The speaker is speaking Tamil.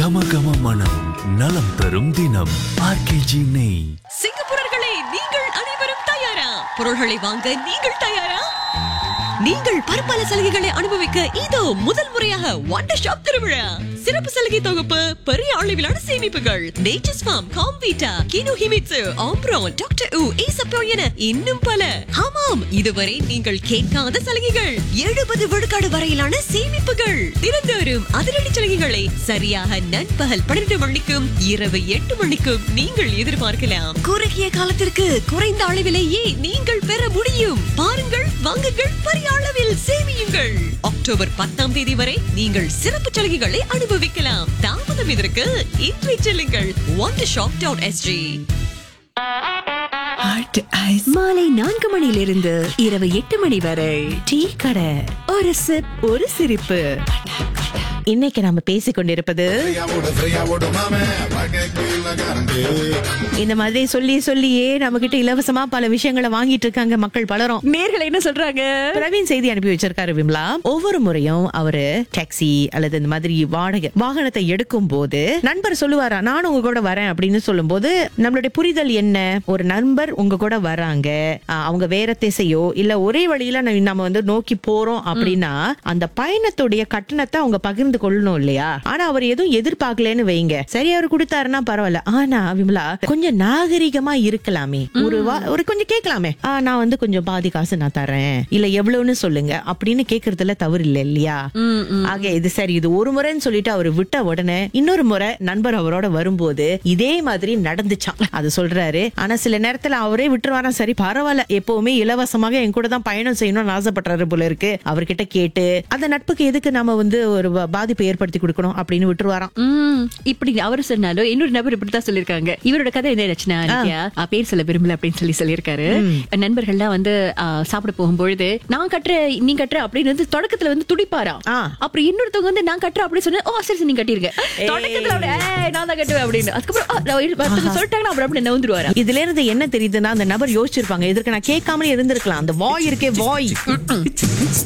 கம கம மனம் நலம் தரும் தினம் ஆர்கேஜி நெய் சிங்கப்பூரர்களே நீங்கள் அனைவரும் தயாரா பொருள்களை வாங்க நீங்கள் தயாரா நீங்கள் பற்பல சலுகைகளை அனுபவிக்க இதோ முதல் முறையாக வண்டர் ஷாப் திருவிழா சிறப்பு சலுகை தொகுப்பு பெரிய அளவிலான சேமிப்புகள் நேச்சர்ஸ் ஃபார்ம் காம்வீட்டா கினோ ஹிமிட்சு ஆம்ப்ரோன் டாக்டர் உ ஈசப்போ என இன்னும் பல ஆமாம் இதுவரை நீங்கள் கேட்காத சலுகைகள் எழுபது விழுக்காடு வரையிலான சேமிப்புகள் தினந்தோறும் அதிரடி சலுகைகளை சரியாக நண்பகல் பன்னிரண்டு மணிக்கும் இரவு எட்டு மணிக்கும் நீங்கள் எதிர்பார்க்கலாம் குறுகிய காலத்திற்கு குறைந்த அளவிலேயே நீங்கள் பெற முடியும் பாருங்கள் வாங்குங்கள் பெரிய அளவில் சேமியுங்கள் அக்டோபர் பத்தாம் தேதி வரை நீங்கள் சிறப்பு சலுகைகளை அனுபவிக்கலாம் தாமதம் இதற்கு இன்றை செல்லுங்கள் ஒன் ஷாப் டாட் எஸ்ஜி மாலை நான்கு மணியிலிருந்து இரவு எட்டு மணி வரை டீ கடை ஒரு சிப் ஒரு சிரிப்பு இன்னைக்கு நாம பேசிக் கொண்டிருப்பது இந்த மாதிரி சொல்லி சொல்லியே நம்ம கிட்ட இலவசமா பல விஷயங்களை வாங்கிட்டு இருக்காங்க மக்கள் பலரும் நேர்கள் என்ன சொல்றாங்க பிரவீன் செய்தி அனுப்பி வச்சிருக்காரு விம்லா ஒவ்வொரு முறையும் அவரு டாக்ஸி அல்லது இந்த மாதிரி வாடகை வாகனத்தை எடுக்கும் போது நண்பர் சொல்லுவாரா நானும் உங்க கூட வரேன் அப்படின்னு சொல்லும் போது நம்மளுடைய புரிதல் என்ன ஒரு நண்பர் உங்க கூட வராங்க ஆஹ் அவங்க வேற திசையோ இல்ல ஒரே வழியில நம்ம நம்ம வந்து நோக்கி போறோம் அப்படின்னா அந்த பயணத்துடைய கட்டணத்தை அவங்க பகிர்ந்து கொள்ளணும் இல்லையா ஆனா அவர் எதுவும் எதிர்பார்க்கலன்னு வைங்க சரி அவர் கொடுத்தாருன்னா பரவாயில்ல ஆனா விமலா கொஞ்சம் நாகரிகமா இருக்கலாமே ஒரு வா- ஒரு கொஞ்சம் கேட்கலாமே ஆ, நான் வந்து கொஞ்சம் பாதி காசு நான் தரேன் இல்ல எவ்வளவுன்னு சொல்லுங்க அப்படின்னு கேக்குறதுல தவறு இல்ல இல்லையா ஆக இது சரி இது ஒரு முறைன்னு சொல்லிட்டு அவர் விட்ட உடனே இன்னொரு முறை நண்பர் அவரோட வரும்போது இதே மாதிரி நடந்துச்சான் அது சொல்றாரு ஆனா சில நேரத்துல அவரே விட்டுருவாராம் சரி பரவாயில்ல எப்பவுமே இலவசமாக என் கூட தான் பயணம் செய்யணும்னு ஆசைப்படுறாரு போல இருக்கு அவர்கிட்ட கேட்டு அந்த நட்புக்கு எதுக்கு நாம வந்து ஒரு பா- பாதிப்பை ஏற்படுத்தி கொடுக்கணும் அப்படின்னு விட்டுருவாராம் உம் இப்படி அவரு சொன்னாலும் இன்னொரு நபர் இப்படித்தான் சொல்லிருக்காங்க இவரோட கதை என்ன ஆச்சுன்னா நித்யா, ஆ, பேர் சொல்ல விரும்பல அப்படின்னு சொல்லி சொல்லியிருக்காரு நண்பர்கள்லாம் வந்து ஆ, சாப்பிட போகும்பொழுது நான் கட்டுறேன் நீ கட்டுற அப்படின்னு வந்து தொடக்கத்துல வந்து துடிப்பாராம் ஆ. அப்புறம் இன்னொருத்தவங்க வந்து நான் கட்டுறேன் அப்படின்னு சொன்னா ஓ சரி சரி நீ கட்டிருக்க தொடக்கத்துல அப்படியே, ஏய் நான் தான் கட்டுவேன் அப்படின்னு அதுக்கப்புறம் ஆ, நான் மத்தவங்க சொல்லிட்டாங்கன்னா அப்புறம் அப்படி நவுந்துருவாரா இதுல இருந்து என்ன தெரியுதுன்னா அந்த நபர் யோசிச்சிருப்பாங்க இதற்கு நான் கேட்காமலே இருந்திருக்கலாம் அந்த வாய் இருக்கே வாய்